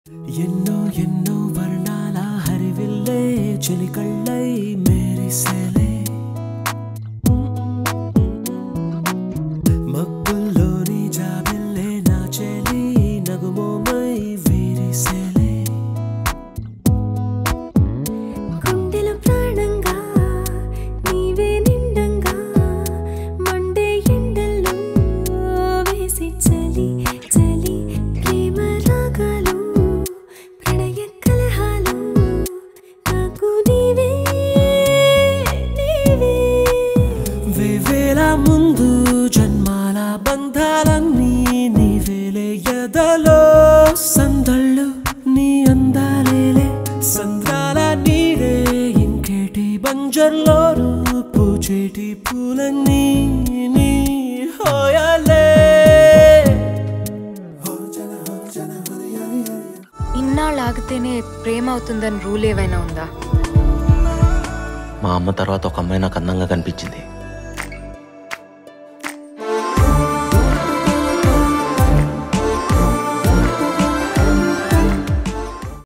ఎన్నో ఎన్నో వర్ణాల హరివిల్లే చెలికళ్ళై మేరిసేలే మబ్బుల్లోని జాబిల్లే నా చెలి నగుమోమై వీరిసేలే గుండెలో ప్రాణంగా నీవే నిండంగా మండే ఎండల్లో వేసి చలి చలి ప్రేమ రాగాలు ప్రణయ కలహాలు నాకు నీవే నీవే వేవేల ముందు జన్మాల బంధాలన్నీ నీవేలే ఎదలో సందళ్ళు నీ అందాలేలే సంద్రాల నీడే ఇంకేటి బంజర్లోను పూచేటి పూలన్నీ నీ హోయాలే ఇన్నాళ్ళు ఆగితేనే ప్రేమ అవుతుందని రూల్ ఏవైనా ఉందా మా అమ్మ తర్వాత ఒక అమ్మాయి నాకు అందంగా కనిపించింది